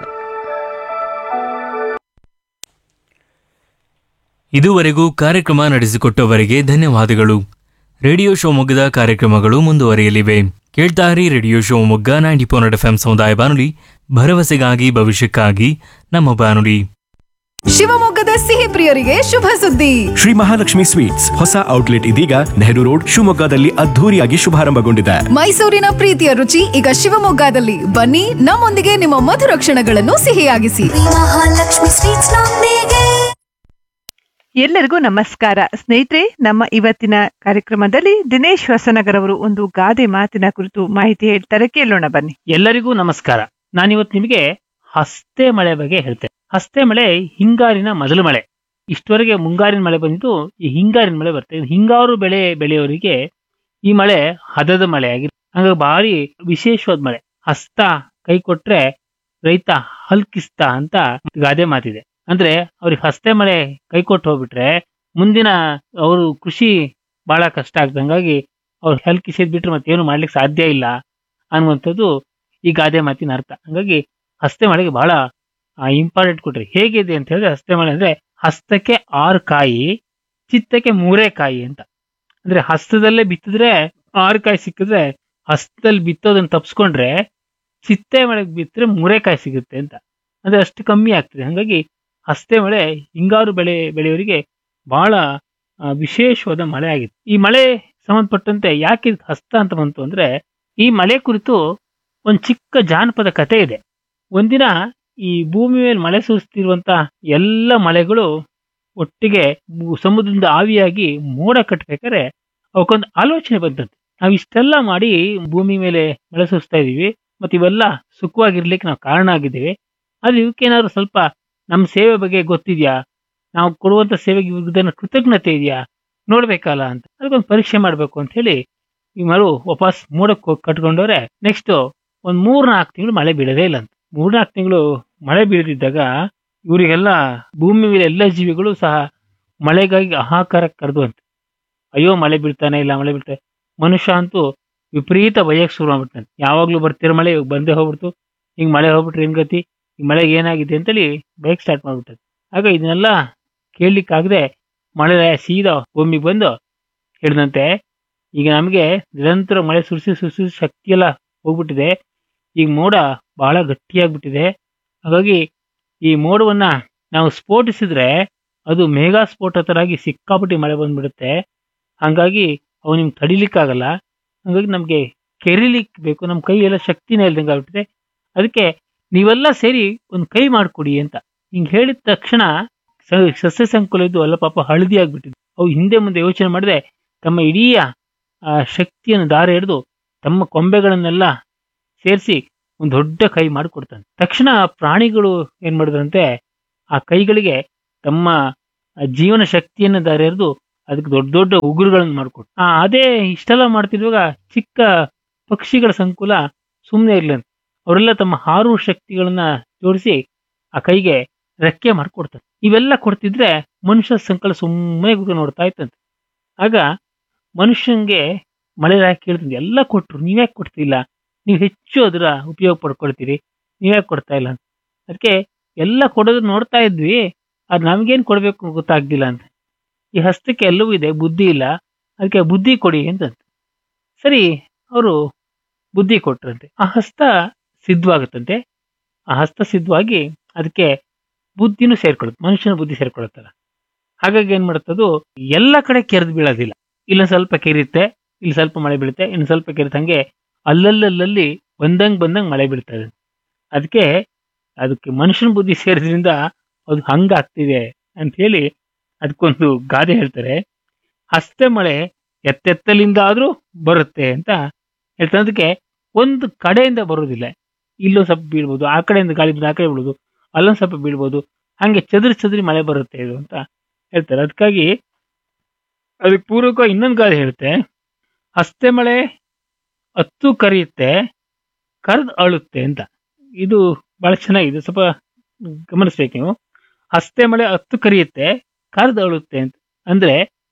ಇದುವರೆಗೂ ಕಾರ್ಯಕ್ರಮ ನಡೆಸಿಕೊಟ್ಟವರಿಗೆ ಧನ್ಯವಾದಗಳು ರೇಡಿಯೋ ಶಿವಮೊಗ್ಗದ ಕಾರ್ಯಕ್ರಮಗಳು ಮುಂದುವರಿಯಲಿವೆ ಕೇಳ್ತಾರಿ Radio Shivamogga ninety four F M ಸಮುದಾಯ ಬಾನುಲಿ ಭರವಸೆಗಾಗಿ ಭವಿಷ್ಯಕ್ಕಾಗಿ ನಮ್ಮ ಬಾನುಲಿ ಶಿವಮೊಗ್ಗದ ಸಿಹಿ ಪ್ರಿಯರಿಗೆ ಶುಭ ಸುದ್ದಿ ಶ್ರೀ ಮಹಾಲಕ್ಷ್ಮಿ ಸ್ವೀಟ್ಸ್ ಹೊಸ ಔಟ್ಲೆಟ್ ಇದೀಗ ನೆಹರು ರೋಡ್ ಶಿವಮೊಗ್ಗದಲ್ಲಿ ಅದ್ಧೂರಿಯಾಗಿ ಶುಭಾರಂಭಗೊಂಡಿದೆ ಮೈಸೂರಿನ ಪ್ರೀತಿಯ ರುಚಿ ಈಗ ಶಿವಮೊಗ್ಗದಲ್ಲಿ ಬನ್ನಿ ನಮ್ಮೊಂದಿಗೆ ನಿಮ್ಮ ಮಧುರ ಕ್ಷಣಗಳನ್ನು ಸಿಹಿಯಾಗಿಸಿ ಎಲ್ಲರಿಗೂ ನಮಸ್ಕಾರ ಸ್ನೇಹಿತರೆ ನಮ್ಮ ಇವತ್ತಿನ ಕಾರ್ಯಕ್ರಮದಲ್ಲಿ ದಿನೇಶ್ ಹೊಸನಗರ್ ಅವರು ಒಂದು ಗಾದೆ ಮಾತಿನ ಕುರಿತು ಮಾಹಿತಿ ಹೇಳ್ತಾರೆ ಕೇಳೋಣ ಬನ್ನಿ ಎಲ್ಲರಿಗೂ ನಮಸ್ಕಾರ ನಾನಿವತ್ತು ನಿಮಗೆ ಹಸ್ತೆ ಮಳೆ ಬಗ್ಗೆ ಹೇಳ್ತೇನೆ ಹಸ್ತೆ ಮಳೆ ಹಿಂಗಾರಿನ ಮೊದಲು ಮಳೆ ಇಷ್ಟವರೆಗೆ ಮುಂಗಾರಿನ ಮಳೆ ಬಂದಿದ್ದು ಈ ಹಿಂಗಾರಿನ ಮಳೆ ಬರ್ತದೆ ಹಿಂಗಾರು ಬೆಳೆ ಬೆಳೆಯೋರಿಗೆ ಈ ಮಳೆ ಹದದ ಮಳೆ ಆಗಿರುತ್ತೆ ಹಂಗಾಗಿ ಭಾರಿ ವಿಶೇಷವಾದ ಮಳೆ ಹಸ್ತ ಕೈ ಕೊಟ್ರೆ ರೈತ ಹಲ್ಕಿಸ್ತ ಅಂತ ಗಾದೆ ಮಾತಿದೆ ಅಂದ್ರೆ ಅವ್ರಿಗೆ ಹಸ್ತೆ ಮಳೆ ಕೈ ಕೊಟ್ಟು ಹೋಗ್ಬಿಟ್ರೆ ಮುಂದಿನ ಅವರು ಕೃಷಿ ಬಹಳ ಕಷ್ಟ ಆಗ್ತದೆ ಹಂಗಾಗಿ ಅವ್ರು ಹಲ್ಕಿಸಿದ್ ಬಿಟ್ರೆ ಮತ್ತೇನು ಮಾಡ್ಲಿಕ್ಕೆ ಸಾಧ್ಯ ಇಲ್ಲ ಅನ್ನುವಂಥದ್ದು ಈ ಗಾದೆ ಮಾತಿನ ಅರ್ಥ ಹಂಗಾಗಿ ಹಸ್ತೆ ಮಳೆಗೆ ಬಹಳ ಇಂಪಾರ್ಟೆಂಟ್ ಕೊಟ್ರಿ ಹೇಗಿದೆ ಅಂತ ಹೇಳಿದ್ರೆ ಹಸ್ತೆ ಮಳೆ ಅಂದ್ರೆ ಹಸ್ತಕ್ಕೆ ಆರು ಕಾಯಿ ಚಿತ್ತಕ್ಕೆ ಮೂರೇ ಕಾಯಿ ಅಂತ ಅಂದ್ರೆ ಹಸ್ತದಲ್ಲೇ ಬಿತ್ತಿದ್ರೆ ಆರು ಕಾಯಿ ಸಿಕ್ಕಿದ್ರೆ ಹಸ್ತದಲ್ಲಿ ಬಿತ್ತೋದನ್ನ ತಪ್ಸ್ಕೊಂಡ್ರೆ ಚಿತ್ತೆ ಮಳೆಗೆ ಬಿತ್ತರೆ ಮೂರೇ ಕಾಯಿ ಸಿಗುತ್ತೆ ಅಂತ ಅಂದ್ರೆ ಅಷ್ಟು ಕಮ್ಮಿ ಆಗ್ತದೆ ಹಂಗಾಗಿ ಹಸ್ತೆ ಮಳೆ ಹಿಂಗಾರು ಬೆಳೆ ಬೆಳೆಯವರಿಗೆ ಬಹಳ ಆ, ವಿಶೇಷವಾದ ಮಳೆ ಆಗಿತ್ತು ಈ ಮಳೆ ಸಂಬಂಧಪಟ್ಟಂತೆ ಯಾಕೆ ಇದಕ್ಕೆ ಹಸ್ತ ಅಂತ ಬಂತು ಅಂದ್ರೆ ಈ ಮಳೆ ಕುರಿತು ಒಂದು ಚಿಕ್ಕ ಜಾನಪದ ಕಥೆ ಇದೆ ಒಂದಿನ ಈ ಭೂಮಿ ಮೇಲೆ ಮಳೆ ಸುರಿಸ್ತಿರುವಂತ ಎಲ್ಲ ಮಳೆಗಳು ಒಟ್ಟಿಗೆ ಮು- ಸಮುದ್ರದಿಂದ ಆವಿಯಾಗಿ ಮೋಡ ಕಟ್ಟಬೇಕಾದ್ರೆ ಅವಕ್ಕೊಂದು ಆಲೋಚನೆ ಬಂತಂತೆ ನಾವು ಇಷ್ಟೆಲ್ಲ ಮಾಡಿ ಭೂಮಿ ಮೇಲೆ ಮಳೆ ಸುರಿಸ್ತಾ ಇದೀವಿ ಮತ್ತೆ ಇವೆಲ್ಲ ಸುಖವಾಗಿರ್ಲಿಕ್ಕೆ ನಾವು ಕಾರಣ ಆಗಿದ್ದೇವೆ ಆದ್ರೆ ಇವಕ್ಕೇನಾದ್ರು ಸ್ವಲ್ಪ ನಮ್ಮ ಸೇವೆ ಬಗ್ಗೆ ಗೊತ್ತಿದ್ಯಾ ನಾವು ಕೊಡುವಂತ ಸೇವೆಗೆ ಇವ್ರದ್ದೇನೋ ಕೃತಜ್ಞತೆ ಇದೆಯಾ ನೋಡ್ಬೇಕಲ್ಲ ಅಂತ ಅದಕ್ಕೊಂದು ಪರೀಕ್ಷೆ ಮಾಡ್ಬೇಕು ಅಂತ ಹೇಳಿ ಈ ಮರು ವಾಪಸ್ ಮೋಡಕ್ಕೆ ಹೋಗಿ ಕಟ್ಕೊಂಡವ್ರೆ ನೆಕ್ಸ್ಟ್ ಒಂದ್ ಮೂರ್ ನಾಲ್ಕು ತಿಂಗಳು ಮಳೆ ಬೀಳದೇ ಇಲ್ಲ ಅಂತ ಮೂರ್ ನಾಲ್ಕು ತಿಂಗಳು ಮಳೆ ಬೀಳದಿದ್ದಾಗ ಇವರಿಗೆಲ್ಲ ಭೂಮಿ ಮೇಲೆ ಎಲ್ಲ ಜೀವಿಗಳು ಸಹ ಮಳೆಗಾಗಿ ಹಾಹಾಕಾರ ಕರೆದು ಅಂತ ಅಯ್ಯೋ ಮಳೆ ಬೀಳ್ತಾನೆ ಇಲ್ಲ ಮಳೆ ಬೀಳ್ತಾನೆ ಮನುಷ್ಯ ಅಂತೂ ವಿಪರೀತ ಭಯಕ್ಕೆ ಶುರು ಮಾಡ್ಬಿಡ್ತಾನೆ ಯಾವಾಗ್ಲೂ ಬರ್ತಿರೋ ಮಳೆ ಇವಾಗ ಬಂದೇ ಹೋಗ್ಬಿಡ್ತು ಹಿಂಗ್ ಮಳೆ ಹೋಗ್ಬಿಟ್ರೆ ಏನ್ ಗತಿ ಈ ಮಳೆಗೆ ಏನಾಗಿದೆ ಅಂತೇಳಿ ಬೈಕ್ ಸ್ಟಾರ್ಟ್ ಮಾಡ್ಬಿಟ್ಟது ಆಗ ಇದನ್ನೆಲ್ಲ ಕೇಳಲಿಕ್ಕಾಗದೆ ಮಳೆ ಸೀದಾ ಭೂಮಿಗೆ ಬಂದು ಹಿಡಿದಂತೆ ಈಗ ನಮಗೆ ನಿರಂತರ ಮಳೆ ಸುರಿಸಿ ಸುರಿಸಿ ಶಕ್ತಿ ಎಲ್ಲ ಹೋಗ್ಬಿಟ್ಟಿದೆ ಈಗ ಮೋಡ ಬಹಳ ಗಟ್ಟಿಯಾಗ್ಬಿಟ್ಟಿದೆ ಹಾಗಾಗಿ ಈ ಮೋಡವನ್ನ ನಾವು ಸ್ಫೋಟಿಸಿದ್ರೆ ಅದು ಮೇಘಾ ಸ್ಫೋಟತರಾಗಿ ಸಿಕ್ಕಾಪಟ್ಟಿ ಮಳೆ ಬಂದ್ಬಿಡುತ್ತೆ ಹಂಗಾಗಿ ಅವು ನಿಮ್ಗೆ ತಡಿಲಿಕ್ಕಾಗಲ್ಲ ಹಂಗಾಗಿ ನಮಗೆ ಕೆರಿಲಿಕ್ಕೆ ಬೇಕು ನಮ್ಮ ಕೈ ಎಲ್ಲ ಶಕ್ತಿನೇ ಇಲ್ದಂಗೆ ಆಗ್ಬಿಟ್ಟಿದೆ ಅದಕ್ಕೆ ನೀವೆಲ್ಲ ಸೇರಿ ಒಂದು ಕೈ ಮಾಡಿಕೊಡಿ ಅಂತ ಹಿಂಗೆ ಹೇಳಿದ ತಕ್ಷಣ ಸ- ಸಸ್ಯ ಸಂಕುಲ ಇದ್ದು ಎಲ್ಲ ಪಾಪ ಹಳದಿ ಆಗ್ಬಿಟ್ಟಿದೆ ಅವು ಹಿಂದೆ ಮುಂದೆ ಯೋಚನೆ ಮಾಡದೆ ತಮ್ಮ ಇಡೀ ಆ ಶಕ್ತಿಯನ್ನು ದಾರ ಹಿಡಿದು ತಮ್ಮ ಕೊಂಬೆಗಳನ್ನೆಲ್ಲ ಸೇರಿಸಿ ಒಂದು ದೊಡ್ಡ ಕೈ ಮಾಡಿಕೊಡ್ತಾನೆ ತಕ್ಷಣ ಪ್ರಾಣಿಗಳು ಏನ್ ಮಾಡಿದ್ರಂತೆ ಆ ಕೈಗಳಿಗೆ ತಮ್ಮ ಆ ಜೀವನ ಶಕ್ತಿಯನ್ನು ದಾರ ಎರೆದು ಅದಕ್ಕೆ ದೊಡ್ಡ ದೊಡ್ಡ ಉಗುರುಗಳನ್ನು ಮಾಡಿಕೊಟ್ಟು ಆ ಅದೇ ಇಷ್ಟೆಲ್ಲ ಮಾಡ್ತಿರುವಾಗ ಚಿಕ್ಕ ಪಕ್ಷಿಗಳ ಸಂಕುಲ ಸುಮ್ಮನೆ ಇರ್ಲಂತೆ ಅವರೆಲ್ಲ ತಮ್ಮ ಹಾರುವ ಶಕ್ತಿಗಳನ್ನ ಜೋಡಿಸಿ ಆ ಕೈಗೆ ರೆಕ್ಕೆ ಮಾಡಿಕೊಡ್ತಾರೆ ಇವೆಲ್ಲ ಕೊಡ್ತಿದ್ರೆ ಮನುಷ್ಯ ಸಂಕಲ ಸುಮ್ಮನೆ ಕೂತ್ಕೊಂಡು ನೋಡ್ತಾ ಇತ್ತಂತೆ ಆಗ ಮನುಷ್ಯಂಗೆ ಮಳೆ ಯಾಕೆ ಕೇಳ್ತೀನಿ ಎಲ್ಲ ಕೊಟ್ರು ನೀವ್ಯಾಕೆ ಕೊಡ್ತಿಲ್ಲ ನೀವು ಹೆಚ್ಚು ಅದರ ಉಪಯೋಗ ಪಡ್ಕೊಳ್ತೀರಿ ನೀವ್ಯಾಕೆ ಕೊಡ್ತಾ ಇಲ್ಲ ಅಂತ ಅದಕ್ಕೆ ಎಲ್ಲ ಕೊಡೋದು ನೋಡ್ತಾ ಇದ್ವಿ ಅದು ನಮಗೇನು ಕೊಡಬೇಕು ಗೊತ್ತಾಗ್ದಿಲ್ಲ ಅಂತ ಈ ಹಸ್ತಕ್ಕೆ ಎಲ್ಲವೂ ಇದೆ ಬುದ್ಧಿ ಇಲ್ಲ ಅದಕ್ಕೆ ಬುದ್ಧಿ ಕೊಡಿ ಅಂತಂತ ಸರಿ ಅವರು ಬುದ್ಧಿ ಕೊಟ್ರಂತೆ ಆ ಹಸ್ತ ಸಿದ್ಧವಾಗುತ್ತಂತೆ ಆ ಹಸ್ತ ಸಿದ್ಧವಾಗಿ ಅದಕ್ಕೆ ಬುದ್ಧಿನೂ ಸೇರ್ಕೊಳ್ಳುತ್ತೆ ಮನುಷ್ಯನ ಬುದ್ಧಿ ಸೇರ್ಕೊಳ್ಳುತ್ತಲ್ಲ ಹಾಗಾಗಿ ಏನ್ ಮಾಡುತ್ತದು ಎಲ್ಲ ಕಡೆ ಕೆರೆದು ಬೀಳೋದಿಲ್ಲ ಇಲ್ಲ ಸ್ವಲ್ಪ ಕೆರಿಯುತ್ತೆ ಇಲ್ಲಿ ಸ್ವಲ್ಪ ಮಳೆ ಬೀಳುತ್ತೆ ಇನ್ನು ಸ್ವಲ್ಪ ಕೆರೆತ ಹಂಗೆ ಅಲ್ಲಲ್ಲಲ್ಲಿ ಬಂದಂಗ್ ಬಂದಂಗ್ ಮಳೆ ಬೀಳ್ತದೆ ಅದಕ್ಕೆ ಅದಕ್ಕೆ ಮನುಷ್ಯನ ಬುದ್ಧಿ ಸೇರಿದ್ರಿಂದ ಅದು ಹಂಗಾಗ್ತಿದೆ ಅಂತ ಹೇಳಿ ಅದಕ್ಕೊಂದು ಗಾದೆ ಹೇಳ್ತಾರೆ ಹಸ್ತೆ ಮಳೆ ಎತ್ತೆತ್ತಲಿಂದ ಆದ್ರೂ ಬರುತ್ತೆ ಅಂತ ಹೇಳ್ತಾರೆ ಅದಕ್ಕೆ ಒಂದು ಕಡೆಯಿಂದ ಬರೋದಿಲ್ಲ ಇಲ್ಲೂ ಸ್ವಲ್ಪ ಬೀಳ್ಬೋದು ಆ ಕಡೆಯಿಂದ ಗಾಳಿ ಬಂದು ಆ ಕಡೆ ಬೀಳ್ಬೋದು ಅಲ್ಲೊಂದು ಸ್ವಲ್ಪ ಬೀಳ್ಬೋದು ಹಂಗೆ ಚದುರಿ ಚದುರಿ ಮಳೆ ಬರುತ್ತೆ ಇದು ಅಂತ ಹೇಳ್ತಾರೆ ಅದಕ್ಕಾಗಿ ಅದಕ್ಕೆ ಪೂರ್ವಕ ಇನ್ನೊಂದು ಗಾದೆ ಹೇಳುತ್ತೆ ಹಸ್ತೆ ಮಳೆ ಹತ್ತು ಕರಿಯುತ್ತೆ ಕರೆದು ಅಳುತ್ತೆ ಅಂತ ಇದು ಬಹಳ ಚೆನ್ನಾಗಿದೆ ಸ್ವಲ್ಪ ಗಮನಿಸ್ಬೇಕು ನೀವು ಹಸ್ತೆ ಮಳೆ ಹತ್ತು ಕರಿಯುತ್ತೆ ಕರೆದು ಅಳುತ್ತೆ ಅಂತ ಅಂದ್ರೆ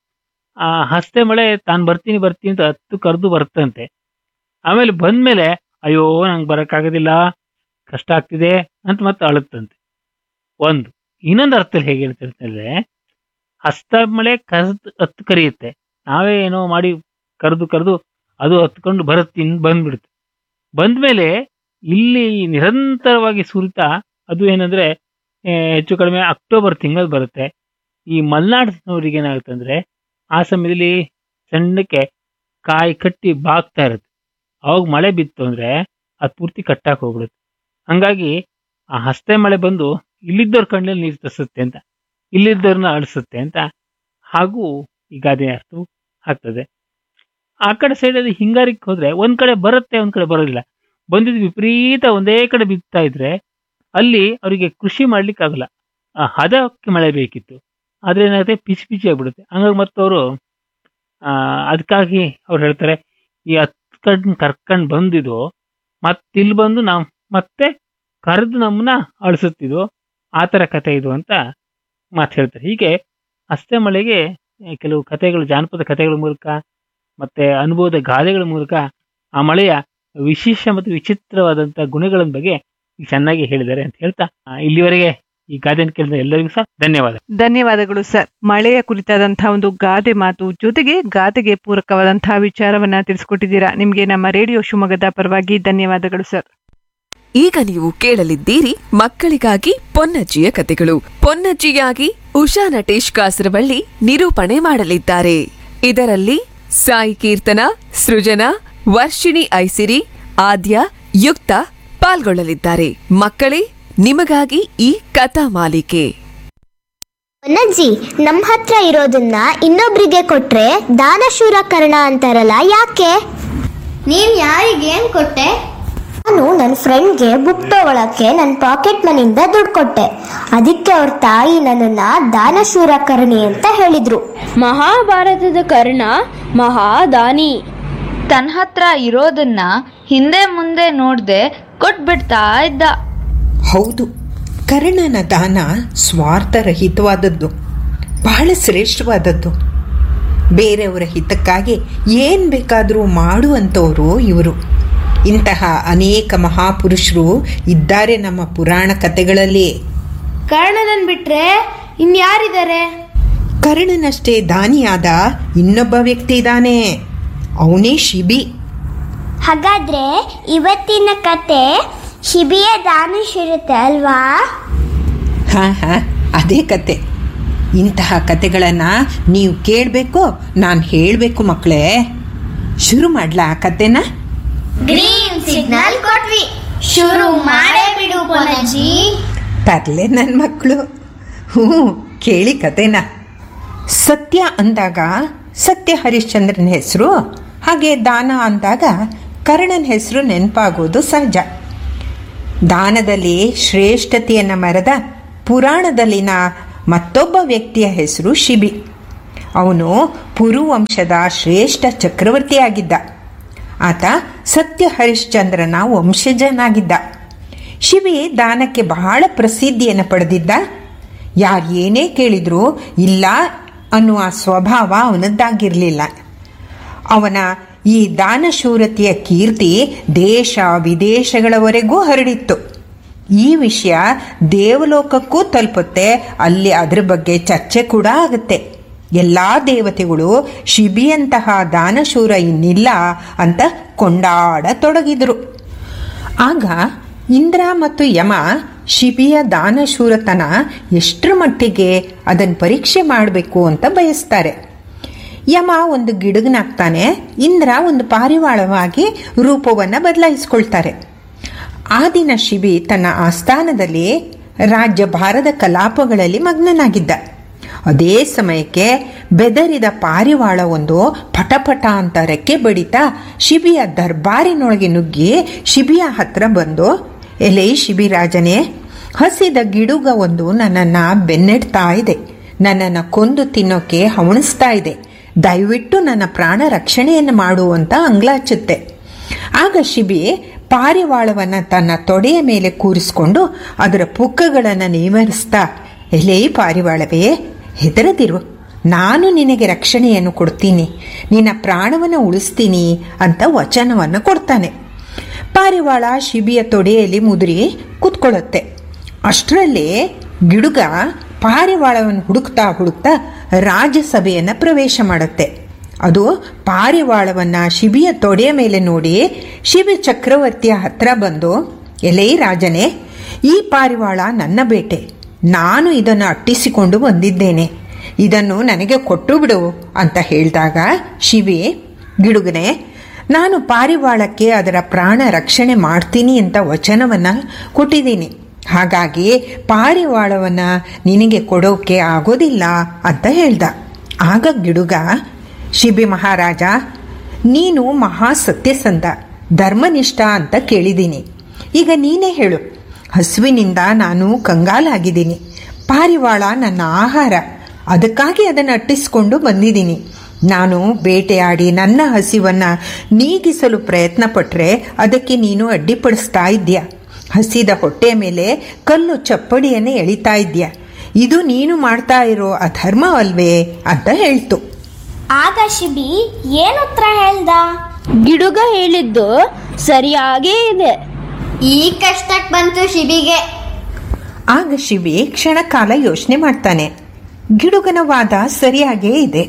ಆ ಹಸ್ತೆ ಮಳೆ ತಾನು ಬರ್ತೀನಿ ಬರ್ತೀನಿ ಅಂತ ಹತ್ತು ಕರೆದು ಬರುತ್ತಂತೆ ಆಮೇಲೆ ಬಂದ್ಮೇಲೆ ಅಯ್ಯೋ ನಂಗೆ ಬರಕ್ಕಾಗೋದಿಲ್ಲ ಕಷ್ಟ ಆಗ್ತಿದೆ ಅಂತ ಮತ್ತೆ ಅಳುತ್ತಂತೆ ಒಂದು ಇನ್ನೊಂದು ಅರ್ಥದಲ್ಲಿ ಹೇಗೆ ಹೇಳ್ತಾರೆ ಅಂತಂದ್ರೆ ಹಸ್ತ ಮಳೆ ಕರೆದು ಹತ್ತು ಕರಿಯುತ್ತೆ ನಾವೇ ಏನೋ ಮಾಡಿ ಕರೆದು ಕರೆದು ಅದು ಹತ್ಕೊಂಡು ಬರುತ್ತೆ ಇನ್ನು ಬಂದ್ಬಿಡುತ್ತೆ ಬಂದ್ಮೇಲೆ ಇಲ್ಲಿ ನಿರಂತರವಾಗಿ ಸುರಿತಾ ಅದು ಏನಂದ್ರೆ ಆ, ಹೆಚ್ಚು ಕಡಿಮೆ ಅಕ್ಟೋಬರ್ ತಿಂಗಳು ಬರುತ್ತೆ ಈ ಮಲೆನಾಡಿನವ್ರಿಗೆ ಏನಾಗುತ್ತೆ ಅಂದ್ರೆ ಆ ಸಮಯದಲ್ಲಿ ಸಣ್ಣಕ್ಕೆ ಕಾಯಿ ಕಟ್ಟಿ ಬಾಗ್ತಾ ಇರುತ್ತೆ ಅವಾಗ ಮಳೆ ಬಿತ್ತು ಅಂದ್ರೆ ಅದು ಪೂರ್ತಿ ಕಟ್ಟಾಕ್ ಹೋಗ್ಬಿಡುತ್ತೆ ಹಂಗಾಗಿ ಆ ಹಸ್ತೆ ಮಳೆ ಬಂದು ಇಲ್ಲಿದ್ದವ್ರ ಕಣ್ಣಲ್ಲಿ ನೀರು ತರಿಸುತ್ತೆ ಅಂತ ಇಲ್ಲಿದ್ದವ್ರನ್ನ ಅಳಿಸುತ್ತೆ ಅಂತ ಹಾಗೂ ಈ ಗಾದೆ ಅರ್ಥ ಆಗ್ತದೆ ಆ ಕಡೆ ಸೈಡಲ್ಲಿ ಹಿಂಗಾರಿಕ್ಕೆ ಹೋದ್ರೆ ಒಂದ್ ಕಡೆ ಬರುತ್ತೆ ಒಂದ್ ಕಡೆ ಬರೋದಿಲ್ಲ ಬಂದಿದ್ ವಿಪರೀತ ಒಂದೇ ಕಡೆ ಬಿತ್ತಾ ಇದ್ರೆ ಅಲ್ಲಿ ಅವರಿಗೆ ಕೃಷಿ ಮಾಡ್ಲಿಕ್ಕೆ ಆಗಲ್ಲ ಆ ಹದಕ್ಕೆ ಮಳೆ ಬೇಕಿತ್ತು ಆದ್ರೆ ಏನಾಗುತ್ತೆ ಪಿಚಿ ಪಿಚಿ ಆಗ್ಬಿಡುತ್ತೆ ಹಂಗಾಗಿ ಮತ್ತವರು ಆ ಅದಕ್ಕಾಗಿ ಅವ್ರು ಹೇಳ್ತಾರೆ ಈ ಹತ್ ಕಣ್ ಕರ್ಕೊಂಡ್ ಬಂದಿದ್ದು ಮತ್ತೆ ಇಲ್ಲಿ ಬಂದು ನಾವು ಮತ್ತೆ ಕರೆದು ನಮ್ಮನ್ನ ಅಳಿಸುತ್ತಿದ್ದು ಆ ಥರ ಕತೆ ಇದು ಅಂತ ಮಾತು ಹೇಳ್ತಾರೆ ಹೀಗೆ ಅಷ್ಟೇ ಮಳೆಗೆ ಆ, ಕೆಲವು ಕಥೆಗಳು ಜಾನಪದ ಕಥೆಗಳ ಮೂಲಕ ಮತ್ತೆ ಅನುಭವದ ಗಾದೆಗಳ ಮೂಲಕ ಆ ಮಳೆಯ ವಿಶೇಷ ಮತ್ತು ವಿಚಿತ್ರವಾದಂತ ಗುಣಗಳ ಬಗ್ಗೆ ಚೆನ್ನಾಗಿ ಹೇಳಿದ್ದಾರೆ ಅಂತ ಹೇಳ್ತಾ ಆ, ಇಲ್ಲಿವರೆಗೆ ಈ ಗಾದೆಯನ್ನು ಕೇಳಿದ ಎಲ್ಲರಿಗೂ ಸಹ ಧನ್ಯವಾದ ಧನ್ಯವಾದಗಳು ಸರ್ ಮಳೆಯ ಕುರಿತಾದಂತಹ ಒಂದು ಗಾದೆ ಮಾತು ಜೊತೆಗೆ ಗಾದೆಗೆ ಪೂರಕವಾದಂತಹ ವಿಚಾರವನ್ನ ತಿಳಿಸ್ಕೊಟ್ಟಿದ್ದೀರಾ ನಿಮ್ಗೆ ನಮ್ಮ ರೇಡಿಯೋ ಶಿವಮೊಗ್ಗದ ಪರವಾಗಿ ಧನ್ಯವಾದಗಳು ಸರ್ ಈಗ ನೀವು ಕೇಳಲಿದ್ದೀರಿ ಮಕ್ಕಳಿಗಾಗಿ ಪೊನ್ನಜ್ಜಿಯ ಕತೆಗಳು ಪೊನ್ನಜ್ಜಿಯಾಗಿ ಉಷಾ ನಟೇಶ್ ಕಾಸರವಳ್ಳಿ ನಿರೂಪಣೆ ಮಾಡಲಿದ್ದಾರೆ ಇದರಲ್ಲಿ ಸಾಯಿ ಕೀರ್ತನ ಸೃಜನಾ ವರ್ಷಿಣಿ ಐಸಿರಿ ಆದ್ಯ ಯುಕ್ತ ಪಾಲ್ಗೊಳ್ಳಲಿದ್ದಾರೆ ಮಕ್ಕಳೇ ನಿಮಗಾಗಿ ಈ ಕಥಾ ಮಾಲಿಕೆ ಅಜ್ಜಿ ನಮ್ಮ ಹತ್ರ ಇರೋದನ್ನ ಇನ್ನೊಬ್ರಿಗೆ ಕೊಟ್ರೆ ದಾನಶೂರ ಕರ್ಣ ಅಂತಾರಲ್ಲ ಯಾಕೆ ನೀನ್ ಯಾರಿಗೆ ಏನ್ ಕೊಟ್ಟೆ ನಾನು ನನ್ನ ಫ್ರೆಂಡ್ಗೆ ಬುಕ್ ತಗೊಳಕ್ಕೆ ನನ್ನ ಪಾಕೆಟ್ ಮನಿಂದ ದುಡ್ಡು ಕೊಟ್ಟೆ ಅದಕ್ಕೆ ಅವ್ರ ತಾಯಿ ನನ್ನನ್ನ ದಾನಶೂರ ಕರ್ಣಿ ಅಂತ ಹೇಳಿದ್ರು ಮಹಾಭಾರತದ ಕರ್ಣ ಮಹಾದಾನಿ ತನ್ನ ಹತ್ರ ಇರೋದನ್ನ ಹಿಂದೆ ಮುಂದೆ ನೋಡ್ದೆ ಕೊಟ್ಬಿಡ್ತಾ ಇದ್ದ ಹೌದು ಕರ್ಣನ ದಾನ ಸ್ವಾರ್ಥರಹಿತವಾದದ್ದು ಬಹಳ ಶ್ರೇಷ್ಠವಾದದ್ದು ಬೇರೆಯವರ ಹಿತಕ್ಕಾಗಿ ಏನು ಬೇಕಾದರೂ ಮಾಡುವಂಥವರು ಇವರು ಇಂತಹ ಅನೇಕ ಮಹಾಪುರುಷರು ಇದ್ದಾರೆ ನಮ್ಮ ಪುರಾಣ ಕಥೆಗಳಲ್ಲಿ ಕರ್ಣನನ್ ಬಿಟ್ರೆ ಇನ್ಯಾರಿದ್ದಾರೆ ಕರ್ಣನಷ್ಟೇ ದಾನಿಯಾದ ಇನ್ನೊಬ್ಬ ವ್ಯಕ್ತಿ ಇದ್ದಾನೆ ಅವನೇ ಶಿಬಿ ಹಾಗಾದ್ರೆ ಇವತ್ತಿನ ಕತೆ ಶಿಬಿಯ ದಾನಶೂರತೆ ಅಲ್ವಾ ಹಾಂ ಹಾಂ ಅದೇ ಕತೆ ಇಂತಹ ಕತೆಗಳನ್ನು ನೀವು ಕೇಳಬೇಕು ನಾನು ಹೇಳಬೇಕು ಮಕ್ಕಳೇ ಶುರು ಮಾಡ್ಲಾ ಆ ಕತೆನ ಗ್ರೀನ್ ಸಿಗ್ನಲ್ ಕೊಟ್ವಿ ಶುರು ಮಾಡೇ ಬಿಡು ಪೊನಜ್ಜಿ ತರ್ಲೆ ನನ್ನ ಮಕ್ಕಳು ಹ್ಞೂ ಕೇಳಿ ಕತೆನ ಸತ್ಯ ಅಂದಾಗ ಸತ್ಯ ಹರಿಶ್ಚಂದ್ರನ ಹೆಸರು ಹಾಗೆ ದಾನ ಅಂದಾಗ ಕರ್ಣನ ಹೆಸರು ನೆನಪಾಗೋದು ಸಹಜ ದಾನದಲ್ಲಿ ಶ್ರೇಷ್ಠತೆಯನ್ನು ಮೆರೆದ ಪುರಾಣದಲ್ಲಿನ ಮತ್ತೊಬ್ಬ ವ್ಯಕ್ತಿಯ ಹೆಸರು ಶಿಬಿ ಅವನು ಪುರುವಂಶದ ಶ್ರೇಷ್ಠ ಚಕ್ರವರ್ತಿಯಾಗಿದ್ದ ಆತ ಸತ್ಯ ಹರಿಶ್ಚಂದ್ರನ ವಂಶಜನಾಗಿದ್ದ ಶಿವಿ ದಾನಕ್ಕೆ ಬಹಳ ಪ್ರಸಿದ್ಧಿಯನ್ನು ಪಡೆದಿದ್ದ ಯಾರು ಏನೇ ಕೇಳಿದರೂ ಇಲ್ಲ ಅನ್ನುವ ಸ್ವಭಾವ ಅವನದ್ದಾಗಿರಲಿಲ್ಲ ಅವನ ಈ ದಾನಶೂರತೆಯ ಕೀರ್ತಿ ದೇಶ ವಿದೇಶಗಳವರೆಗೂ ಹರಡಿತ್ತು ಈ ವಿಷಯ ದೇವಲೋಕಕ್ಕೂ ತಲುಪುತ್ತೆ ಅಲ್ಲಿ ಅದ್ರ ಬಗ್ಗೆ ಚರ್ಚೆ ಕೂಡ ಆಗುತ್ತೆ ಎಲ್ಲ ದೇವತೆಗಳು ಶಿಬಿಯಂತಹ ದಾನಶೂರ ಇನ್ನಿಲ್ಲ ಅಂತ ಕೊಂಡಾಡತೊಡಗಿದರು ಆಗ ಇಂದ್ರ ಮತ್ತು ಯಮ ಶಿಬಿಯ ದಾನಶೂರತನ ಎಷ್ಟರ ಮಟ್ಟಿಗೆ ಅದನ್ನು ಪರೀಕ್ಷೆ ಮಾಡಬೇಕು ಅಂತ ಬಯಸ್ತಾರೆ ಯಮ ಒಂದು ಗಿಡಗನಾಗ್ತಾನೆ ಇಂದ್ರ ಒಂದು ಪಾರಿವಾಳವಾಗಿ ರೂಪವನ್ನು ಬದಲಾಯಿಸ್ಕೊಳ್ತಾರೆ ಆ ದಿನ ಶಿಬಿ ತನ್ನ ಆಸ್ಥಾನದಲ್ಲಿ ರಾಜ್ಯಭಾರದ ಕಲಾಪಗಳಲ್ಲಿ ಮಗ್ನನಾಗಿದ್ದ ಅದೇ ಸಮಯಕ್ಕೆ ಬೆದರಿದ ಪಾರಿವಾಳ ಒಂದು ಪಟಪಟ ಅಂತ ರೆಕ್ಕೆ ಬಡಿತಾ ಶಿಬಿಯ ದರ್ಬಾರಿನೊಳಗೆ ನುಗ್ಗಿ ಶಿಬಿಯ ಹತ್ರ ಬಂದು ಎಲೆ ಶಿಬಿರಾಜನೇ ಹಸಿದ ಗಿಡುಗ ಒಂದು ನನ್ನನ್ನು ಬೆನ್ನೆಡ್ತಾ ಇದೆ ನನ್ನನ್ನು ಕೊಂದು ತಿನ್ನೋಕೆ ಹವಣಿಸ್ತಾ ಇದೆ ದಯವಿಟ್ಟು ನನ್ನ ಪ್ರಾಣ ರಕ್ಷಣೆಯನ್ನು ಮಾಡು ಅಂತ ಅಂಗ್ಲಾಚುತ್ತೆ ಆಗ ಶಿಬಿ ಪಾರಿವಾಳವನ್ನು ತನ್ನ ತೊಡೆಯ ಮೇಲೆ ಕೂರಿಸ್ಕೊಂಡು ಅದರ ಪುಕ್ಕಗಳನ್ನು ನೇವರಿಸ್ತಾ ಎಲೇ ಪಾರಿವಾಳವೇ ಹೆದರದಿರು ನಾನು ನಿನಗೆ ರಕ್ಷಣೆಯನ್ನು ಕೊಡ್ತೀನಿ ನಿನ್ನ ಪ್ರಾಣವನ್ನು ಉಳಿಸ್ತೀನಿ ಅಂತ ವಚನವನ್ನು ಕೊಡ್ತಾನೆ ಪಾರಿವಾಳ ಶಿಬಿಯ ತೊಡೆಯಲ್ಲಿ ಮುದುರಿ ಕೂತ್ಕೊಳ್ಳುತ್ತೆ ಅಷ್ಟರಲ್ಲಿ ಗಿಡುಗ ಪಾರಿವಾಳವನ್ನು ಹುಡುಕ್ತಾ ಹುಡುಕ್ತಾ ರಾಜ್ಯಸಭೆಯನ್ನು ಪ್ರವೇಶ ಮಾಡುತ್ತೆ ಅದು ಪಾರಿವಾಳವನ್ನು ಶಿಬಿಯ ತೊಡೆಯ ಮೇಲೆ ನೋಡಿ ಶಿಬಿ ಚಕ್ರವರ್ತಿಯ ಹತ್ರ ಬಂದು ಎಲೈ ರಾಜನೇ ಈ ಪಾರಿವಾಳ ನನ್ನ ಬೇಟೆ ನಾನು ಇದನ್ನು ಅಟ್ಟಿಸಿಕೊಂಡು ಬಂದಿದ್ದೇನೆ ಇದನ್ನು ನನಗೆ ಕೊಟ್ಟು ಬಿಡು ಅಂತ ಹೇಳಿದಾಗ ಶಿವಿ ಗಿಡುಗನೆ ನಾನು ಪಾರಿವಾಳಕ್ಕೆ ಅದರ ಪ್ರಾಣ ರಕ್ಷಣೆ ಮಾಡ್ತೀನಿ ಅಂತ ವಚನವನ್ನು ಕೊಟ್ಟಿದ್ದೀನಿ ಹಾಗಾಗಿ ಪಾರಿವಾಳವನ್ನು ನಿನಗೆ ಕೊಡೋಕೆ ಆಗೋದಿಲ್ಲ ಅಂತ ಹೇಳ್ದ ಆಗ ಗಿಡುಗ ಶಿಬಿ ಮಹಾರಾಜ ನೀನು ಮಹಾ ಸತ್ಯಸಂಧ ಧರ್ಮನಿಷ್ಠ ಅಂತ ಕೇಳಿದ್ದೀನಿ ಈಗ ನೀನೇ ಹೇಳು ಹಸುವಿನಿಂದ ನಾನು ಕಂಗಾಲಾಗಿದ್ದೀನಿ ಪಾರಿವಾಳ ನನ್ನ ಆಹಾರ ಅದಕ್ಕಾಗಿ ಅದನ್ನು ಅಟ್ಟಿಸ್ಕೊಂಡು ಬಂದಿದ್ದೀನಿ ನಾನು ಬೇಟೆಯಾಡಿ ನನ್ನ ಹಸಿವನ್ನು ನೀಗಿಸಲು ಪ್ರಯತ್ನ ಪಟ್ಟರೆ ಅದಕ್ಕೆ ನೀನು ಅಡ್ಡಿಪಡಿಸ್ತಾ ಇದ್ದೀಯ ಹಸಿದ ಹೊಟ್ಟೆಯ ಮೇಲೆ ಕಲ್ಲು ಚಪ್ಪಡಿಯನ್ನೇ ಎಳಿತಾ ಇದ್ದೀಯ ಇದು ನೀನು ಮಾಡ್ತಾ ಇರೋ ಅಧರ್ಮ ಅಲ್ವೇ ಅಂತ ಹೇಳ್ತು ಆಗ ಶಿಬಿ ಏನು ಉತ್ತರ ಹೇಳ್ದ ಗಿಡುಗ ಹೇಳಿದ್ದು ಸರಿಯಾಗೇ ಇದೆ ಈ ಕಷ್ಟಕ್ಕೆ ಬಂತು ಶಿಬಿಗೆ ಆಗ ಶಿವಿ ಕ್ಷಣಕಾಲ ಯೋಚನೆ ಮಾಡ್ತಾನೆ ಗಿಡುಗನ ವಾದ ಸರಿಯಾಗೇ ಇದೆ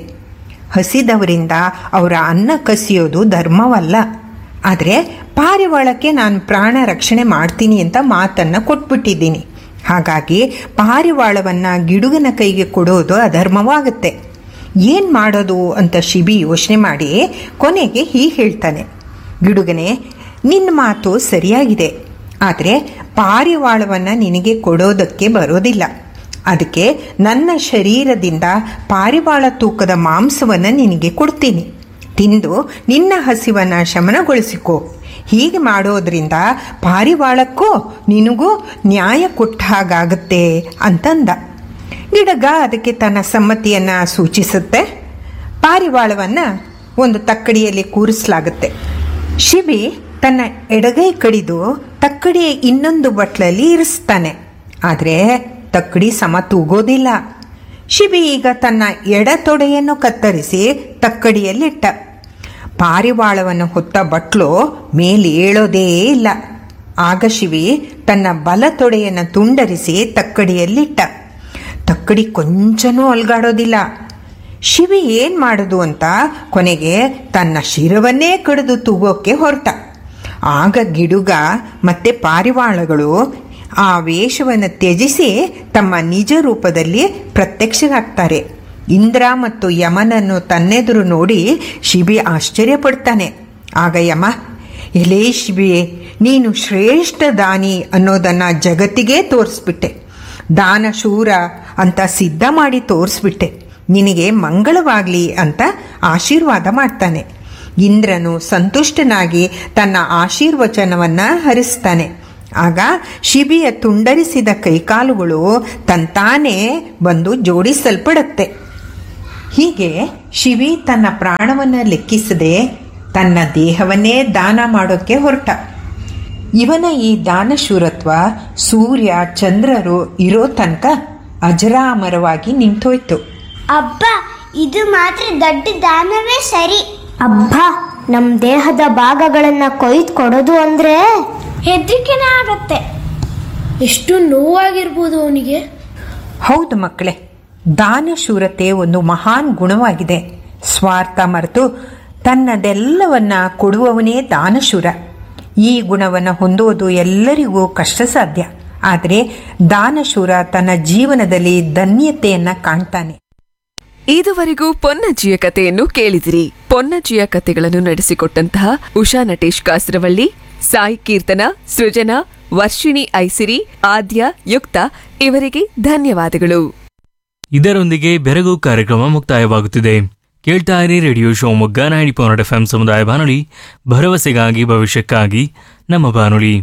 ಹಸಿದವರಿಂದ ಅವರ ಅನ್ನ ಕಸಿಯೋದು ಧರ್ಮವಲ್ಲ ಆದರೆ ಪಾರಿವಾಳಕ್ಕೆ ನಾನು ಪ್ರಾಣ ರಕ್ಷಣೆ ಮಾಡ್ತೀನಿ ಅಂತ ಮಾತನ್ನು ಕೊಟ್ಬಿಟ್ಟಿದ್ದೀನಿ ಹಾಗಾಗಿ ಪಾರಿವಾಳವನ್ನು ಗಿಡುಗನ ಕೈಗೆ ಕೊಡೋದು ಅಧರ್ಮವಾಗುತ್ತೆ ಏನು ಮಾಡೋದು ಅಂತ ಶಿಬಿ ಯೋಚನೆ ಮಾಡಿ ಕೊನೆಗೆ ಹೀಗೆ ಹೇಳ್ತಾನೆ ಗಿಡುಗನೆ ನಿನ್ನ ಮಾತು ಸರಿಯಾಗಿದೆ ಆದರೆ ಪಾರಿವಾಳವನ್ನು ನಿನಗೆ ಕೊಡೋದಕ್ಕೆ ಬರೋದಿಲ್ಲ ಅದಕ್ಕೆ ನನ್ನ ಶರೀರದಿಂದ ಪಾರಿವಾಳ ತೂಕದ ಮಾಂಸವನ್ನು ನಿನಗೆ ಕೊಡ್ತೀನಿ ತಿಂದು ನಿನ್ನ ಹಸಿವನ್ನು ಶಮನಗೊಳಿಸಿಕೋ ಹೀಗೆ ಮಾಡೋದ್ರಿಂದ ಪಾರಿವಾಳಕ್ಕೂ ನಿನಗೂ ನ್ಯಾಯ ಕೊಟ್ಟ ಹಾಗಾಗುತ್ತೆ ಅಂತಂದ ಗಿಡಗ ಅದಕ್ಕೆ ತನ್ನ ಸಮ್ಮತಿಯನ್ನು ಸೂಚಿಸುತ್ತೆ ಪಾರಿವಾಳವನ್ನು ಒಂದು ತಕ್ಕಡಿಯಲ್ಲಿ ಕೂರಿಸಲಾಗುತ್ತೆ ಶಿಬಿ ತನ್ನ ಎಡಗೈ ಕಡಿದು ತಕ್ಕಡಿಯ ಇನ್ನೊಂದು ಬಟ್ಲಲ್ಲಿ ಇರಿಸ್ತಾನೆ ಆದರೆ ತಕ್ಕಡಿ ಸಮ ತೂಗೋದಿಲ್ಲ ಶಿಬಿ ಈಗ ತನ್ನ ಎಡ ತೊಡೆಯನ್ನು ಕತ್ತರಿಸಿ ತಕ್ಕಡಿಯಲ್ಲಿಟ್ಟ ಪಾರಿವಾಳವನ್ನು ಹೊತ್ತ ಬಟ್ಲು ಮೇಲೆ ಏಳೋದೇ ಇಲ್ಲ ಆಗ ಶಿವಿ ತನ್ನ ಬಲ ತೊಡೆಯನ್ನು ತುಂಡರಿಸಿ ತಕ್ಕಡಿಯಲ್ಲಿಟ್ಟ ತಕ್ಕಡಿ ಕೊಂಚನೂ ಅಲ್ಗಾಡೋದಿಲ್ಲ ಶಿವಿ ಏನು ಮಾಡೋದು ಅಂತ ಕೊನೆಗೆ ತನ್ನ ಶಿರವನ್ನೇ ಕಡಿದು ತೂಗೋಕ್ಕೆ ಹೊರಟ ಆಗ ಗಿಡುಗ ಮತ್ತೆ ಪಾರಿವಾಳಗಳು ಆ ವೇಷವನ್ನು ತ್ಯಜಿಸಿ ತಮ್ಮ ನಿಜ ರೂಪದಲ್ಲಿ ಪ್ರತ್ಯಕ್ಷರಾಗ್ತಾರೆ ಇಂದ್ರ ಮತ್ತು ಯಮನನ್ನು ತನ್ನೆದುರು ನೋಡಿ ಶಿಬಿ ಆಶ್ಚರ್ಯಪಡ್ತಾನೆ ಆಗ ಯಮ ಎಲೇ ಶಿಬಿಯೇ ನೀನು ಶ್ರೇಷ್ಠ ದಾನಿ ಅನ್ನೋದನ್ನು ಜಗತ್ತಿಗೇ ತೋರಿಸ್ಬಿಟ್ಟೆ ದಾನ ಶೂರ ಅಂತ ಸಿದ್ಧ ಮಾಡಿ ತೋರಿಸ್ಬಿಟ್ಟೆ ನಿನಗೆ ಮಂಗಳವಾಗಲಿ ಅಂತ ಆಶೀರ್ವಾದ ಮಾಡ್ತಾನೆ ಇಂದ್ರನು ಸಂತುಷ್ಟನಾಗಿ ತನ್ನ ಆಶೀರ್ವಚನವನ್ನು ಹರಿಸ್ತಾನೆ ಆಗ ಶಿಬಿಯ ತುಂಡರಿಸಿದ ಕೈಕಾಲುಗಳು ತಂತಾನೇ ಬಂದು ಜೋಡಿಸಲ್ಪಡುತ್ತೆ ಹೀಗೆ ಶಿವಿ ತನ್ನ ಪ್ರಾಣವನ್ನು ಲೆಕ್ಕಿಸದೆ ತನ್ನ ದೇಹವನ್ನೇ ದಾನ ಮಾಡೋಕ್ಕೆ ಹೊರಟ ಇವನ ಈ ದಾನಶೂರತ್ವ ಸೂರ್ಯ ಚಂದ್ರರು ಇರೋ ತನಕ ಅಜರಾಮರವಾಗಿ ನಿಂತೋಯ್ತು ಅಬ್ಬ ಇದು ಮಾತ್ರ ದೊಡ್ಡ ದಾನವೇ ಸರಿ ಅಬ್ಬ ನಮ್ ದೇಹದ ಭಾಗಗಳನ್ನ ಕೊಯ್ದು ಕೊಡೋದು ಅಂದ್ರೆ ಹೆದರಿಕೆನೇ ಆಗತ್ತೆ ಎಷ್ಟು ನೋವಾಗಿರ್ಬೋದು ಅವನಿಗೆ ಹೌದು ಮಕ್ಕಳೇ ದಾನಶೂರತೆ ಒಂದು ಮಹಾನ್ ಗುಣವಾಗಿದೆ ಸ್ವಾರ್ಥ ಮರೆತು ತನ್ನದೆಲ್ಲವನ್ನ ಕೊಡುವವನೇ ದಾನಶೂರ ಈ ಗುಣವನ್ನು ಹೊಂದುವುದು ಎಲ್ಲರಿಗೂ ಕಷ್ಟ ಸಾಧ್ಯ ಆದರೆ ದಾನಶೂರ ತನ್ನ ಜೀವನದಲ್ಲಿ ಧನ್ಯತೆಯನ್ನ ಕಾಣ್ತಾನೆ ಇದುವರೆಗೂ ಪೊನ್ನಜ್ಜಿಯ ಕಥೆಯನ್ನು ಕೇಳಿದಿರಿ ಪೊನ್ನಜ್ಜಿಯ ಕಥೆಗಳನ್ನು ನಡೆಸಿಕೊಟ್ಟಂತಹ ಉಷಾ ನಟೇಶ್ ಕಾಸರವಳ್ಳಿ ಸಾಯಿ ಕೀರ್ತನ ಸೃಜನಾ ವರ್ಷಿಣಿ ಐಸಿರಿ ಆದ್ಯ ಯುಕ್ತ ಇವರಿಗೆ ಧನ್ಯವಾದಗಳು ಇದರೊಂದಿಗೆ ಬೆರಗು ಕಾರ್ಯಕ್ರಮ ಮುಕ್ತಾಯವಾಗುತ್ತಿದೆ ಕೇಳ್ತಾ ಇರಿ Radio Shivamogga ninety point F M ಸಮುದಾಯ ಬಾನುಲಿ ಭರವಸೆಗಾಗಿ ಭವಿಷ್ಯಕ್ಕಾಗಿ ನಮ್ಮ ಬಾನುಲಿ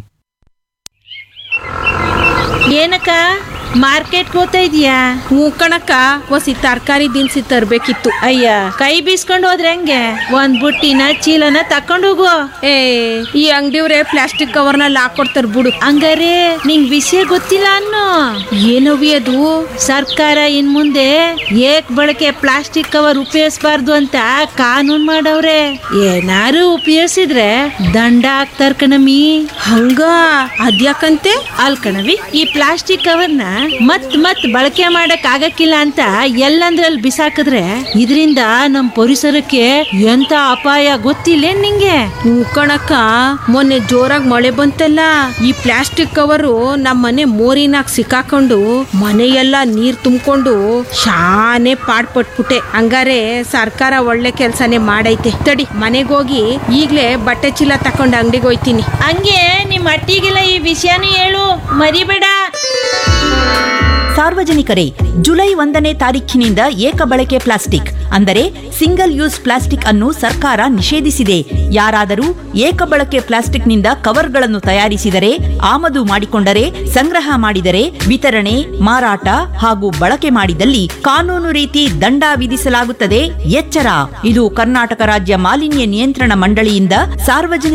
ಏನಕ್ಕ ಮಾರ್ಕೆಟ್ಗೆ ಹೋಗ್ತಾ ಇದೀಯಾ ಹ್ಞೂ ಕಣಕ್ಕ ಒಸಿ ತರಕಾರಿ ದಿನಸಿ ತರ್ಬೇಕಿತ್ತು ಅಯ್ಯ ಕೈ ಬೀಸ್ಕೊಂಡು ಹೋದ್ರೆ ಹೆಂಗೆ ಒಂದ್ ಬುಟ್ಟಿನ ಚೀಲನ ತಕೊಂಡು ಹೋಗು ಏ ಈ ಅಂಗಡಿಯವ್ರೆ ಪ್ಲಾಸ್ಟಿಕ್ ಕವರ್ನಲ್ಲಿ ಹಾಕೊಡ್ತಾರ ಬಿಡು ಹಂಗಾರೆ ನಿಂಗ್ ವಿಷಯ ಗೊತ್ತಿಲ್ಲ ಅನ್ನೋ ಏನವಿ ಅದು ಸರ್ಕಾರ ಇನ್ ಮುಂದೆ ಏಕ್ ಬಳಕೆ ಪ್ಲಾಸ್ಟಿಕ್ ಕವರ್ ಉಪಯೋಗಿಸಬಾರ್ದು ಅಂತ ಕಾನೂನ್ ಮಾಡವ್ರೆ ಏನಾರು ಉಪಯೋಗಿಸಿದ್ರೆ ದಂಡ ಹಾಕ್ತಾರ ಕಣಮಿ ಹಂಗ ಅದ್ಯಾಕಂತೆ ಅಲ್ ಕಣವಿ ಈ ಪ್ಲಾಸ್ಟಿಕ್ ಕವರ್ನ ಮತ್ ಮತ್ ಬಳಕೆ ಮಾಡಕ್ ಆಗಕ್ಕಿಲ್ಲ ಅಂತ ಎಲ್ಲಂದ್ರಲ್ಲಿ ಬಿಸಾಕಿದ್ರೆ ಇದರಿಂದ ನಮ್ ಪರಿಸರಕ್ಕೆ ಎಂತ ಅಪಾಯ ಗೊತ್ತಿಲ್ಲ ನಿಂಗೆ ಕಣಕ್ಕ ಮೊನ್ನೆ ಜೋರಾಗಿ ಮಳೆ ಬಂತಲ್ಲ ಈ ಪ್ಲಾಸ್ಟಿಕ್ ಕವರು ನಮ್ಮ ಮನೆ ಮೋರಿನಾಗ ಸಿಕ್ಕಾಕೊಂಡು ಮನೆಯೆಲ್ಲ ನೀರ್ ತುಂಬಿಕೊಂಡು ಶಾನೆ ಪಾಡ್ಪಟ್ಬಿಟ್ಟೆ ಹಂಗಾರೆ ಸರ್ಕಾರ ಒಳ್ಳೆ ಕೆಲ್ಸನೇ ಮಾಡೈತೆ ತಡಿ ಮನೆಗೋಗಿ ಈಗ್ಲೇ ಬಟ್ಟೆ ಚೀಲ ತಕೊಂಡು ಅಂಗಡಿಗೆ ಹೋಯ್ತೀನಿ ಹಂಗೆ ನಿಮ್ ಅಟ್ಟಿಗೆಲ್ಲ ಈ ವಿಷಯನೂ ಹೇಳು ಮರಿಬೇಡ ಸಾರ್ವಜನಿಕರೇ ಜುಲೈ ಒಂದನೇ ತಾರೀಖಿನಿಂದ ಏಕ ಬಳಕೆ ಪ್ಲಾಸ್ಟಿಕ್ ಅಂದರೆ ಸಿಂಗಲ್ ಯೂಸ್ ಪ್ಲಾಸ್ಟಿಕ್ ಅನ್ನು ಸರ್ಕಾರ ನಿಷೇಧಿಸಿದೆ ಯಾರಾದರೂ ಏಕ ಬಳಕೆ ಪ್ಲಾಸ್ಟಿಕ್ನಿಂದ ಕವರ್ಗಳನ್ನು ತಯಾರಿಸಿದರೆ ಆಮದು ಮಾಡಿಕೊಂಡರೆ ಸಂಗ್ರಹ ಮಾಡಿದರೆ ವಿತರಣೆ ಮಾರಾಟ ಹಾಗೂ ಬಳಕೆ ಮಾಡಿದಲ್ಲಿ ಕಾನೂನು ರೀತಿ ದಂಡ ವಿಧಿಸಲಾಗುತ್ತದೆ ಎಚ್ಚರ ಇದು ಕರ್ನಾಟಕ ರಾಜ್ಯ ಮಾಲಿನ್ಯ ನಿಯಂತ್ರಣ ಮಂಡಳಿಯಿಂದ ಸಾರ್ವಜನಿಕ